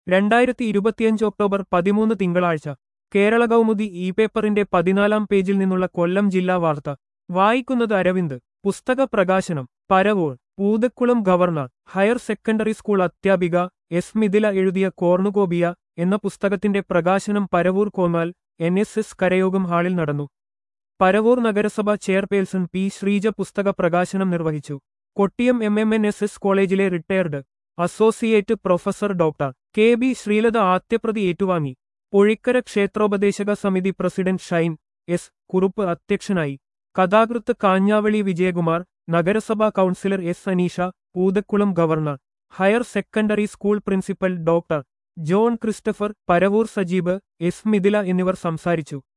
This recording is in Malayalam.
രണ്ടായിരത്തി ഇരുപത്തിയഞ്ച് ഒക്ടോബർ പതിമൂന്ന് തിങ്കളാഴ്ച കേരള കൗമുദി ഇ പേപ്പറിന്റെ പതിനാലാം പേജിൽ നിന്നുള്ള കൊല്ലം ജില്ലാ വാർത്ത വായിക്കുന്നത് അരവിന്ദ് പുസ്തക പ്രകാശനം Paravur Poothakkulam governor higher secondary school അധ്യാപിക എസ് മിഥില എഴുതിയ കോർണുകോബിയ എന്ന പുസ്തകത്തിന്റെ പ്രകാശനം Paravur Konnal N S S കരയോഗം ഹാളിൽ നടന്നു പരവൂർ നഗരസഭ ചെയർപേഴ്സൺ പി ശ്രീജ പുസ്തക പ്രകാശനം നിർവഹിച്ചു Kottiyam M M N S S കോളേജിലെ retired associate professor doctor K B Sreelatha ആദ്യപ്രതി ഏറ്റുവാങ്ങി പൊഴിക്കര ക്ഷേത്രോപദേശക സമിതി പ്രസിഡന്റ് ഷൈൻ എസ് കുറുപ്പ് അധ്യക്ഷനായി കഥാകൃത്ത് കാഞ്ഞാവളി വിജയകുമാർ നഗരസഭാ councillor S Aneesha Poothakkulam governor higher secondary school principal doctor John Christopher Paravur Sajeeb S Mithila എന്നിവർ സംസാരിച്ചു